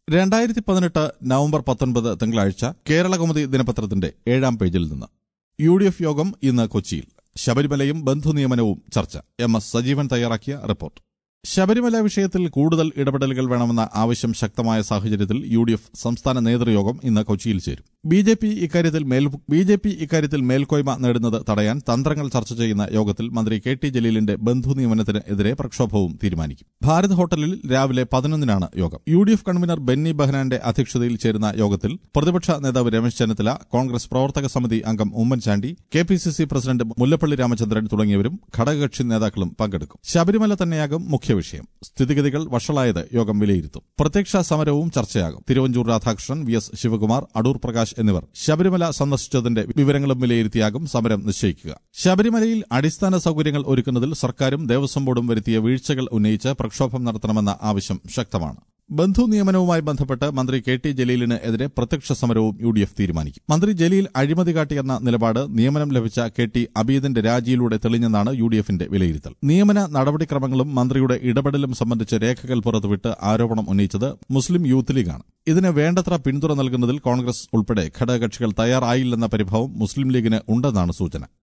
രണ്ടായിരത്തി പതിനെട്ട് നവംബർ പത്തൊൻപത് തിങ്കളാഴ്ച കേരളകൗമുദി ദിനപത്രത്തിന്റെ ഏഴാം പേജിൽ നിന്ന് യു ഡി എഫ് യോഗം ഇന്ന് കൊച്ചിയിൽ ശബരിമലയും ബന്ധുനിയമനവും ചർച്ച എം എസ് സജീവൻ തയ്യാറാക്കിയ റിപ്പോർട്ട് ശബരിമല വിഷയത്തിൽ കൂടുതൽ ഇടപെടലുകൾ വേണമെന്ന ആവശ്യം ശക്തമായ സാഹചര്യത്തിൽ യു ഡി എഫ് സംസ്ഥാന നേതൃയോഗം ഇന്ന് കൊച്ചിയിൽ ചേരും ബി ജെ പി ഇക്കാര്യത്തിൽ മേൽ ബി ജെ പി ഇക്കാര്യത്തിൽ മേൽക്കോയ്മ നേടുന്നത് തടയാൻ തന്ത്രങ്ങൾ ചർച്ച ചെയ്യുന്ന യോഗത്തിൽ മന്ത്രി കെ ടി ജലീലിന്റെ ബന്ധു നിയമനത്തിന് എതിരെ പ്രക്ഷോഭവും തീരുമാനിക്കും ഭാരത് ഹോട്ടലിൽ രാവിലെ പതിനൊന്നിനാണ് യോഗം U D F convener Benny ബെഹനാന്റെ അധ്യക്ഷതയിൽ ചേരുന്ന യോഗത്തിൽ പ്രതിപക്ഷ നേതാവ് രമേശ് ചെന്നിത്തല കോൺഗ്രസ് പ്രവർത്തക സമിതി അംഗം Oommen Chandy K P C C president Mullappally Ramachandran തുടങ്ങിയവരും ഘടകകക്ഷി നേതാക്കളും പങ്കെടുക്കും ശബരിമല തന്നെയാകും മുഖ്യ വിഷയം സ്ഥിതിഗതികൾ വഷളായത് യോഗം വിലയിരുത്തും പ്രത്യക്ഷ സമരവും ചർച്ചയാകും തിരുവഞ്ചൂർ രാധാകൃഷ്ണൻ വി എസ് ശിവകുമാർ അടൂർ പ്രകാശ് എന്നിവർ ശബരിമല സന്ദർശിച്ചതിന്റെ വിവരങ്ങളും വിലയിരുത്തിയാകും സമരം നിശ്ചയിക്കുക ശബരിമലയിൽ അടിസ്ഥാന സൌകര്യങ്ങൾ ഒരുക്കുന്നതിൽ സർക്കാരും ദേവസ്വം ബോർഡും വരുത്തിയ വീഴ്ചകൾ ഉന്നയിച്ച് പ്രക്ഷോഭം നടത്തണമെന്ന ആവശ്യം ശക്തമാണ് ബന്ധു നിയമനവുമായി ബന്ധപ്പെട്ട് മന്ത്രി കെ ടി ജലീലിന് എതിരെ പ്രത്യക്ഷ സമരവും യു ഡി എഫ് തീരുമാനിക്കും മന്ത്രി ജലീൽ അഴിമതി കാട്ടിയെന്ന നിലപാട് നിയമനം ലഭിച്ച കെ ടി അബീദിന്റെ രാജിയിലൂടെ തെളിഞ്ഞെന്നാണ് യു ഡി എഫിന്റെ വിലയിരുത്തൽ നിയമന നടപടിക്രമങ്ങളും മന്ത്രിയുടെ ഇടപെടലും സംബന്ധിച്ച് രേഖകൾ പുറത്തുവിട്ട് ആരോപണം ഉന്നയിച്ചത് മുസ്ലിം യൂത്ത് ലീഗാണ് ഇതിന് വേണ്ടത്ര പിന്തുണ നൽകുന്നതിൽ കോൺഗ്രസ് ഉൾപ്പെടെ ഘടകകക്ഷികൾ തയ്യാറായില്ലെന്ന പരിഭവം മുസ്ലിം ലീഗിന് ഉണ്ടെന്നാണ് സൂചന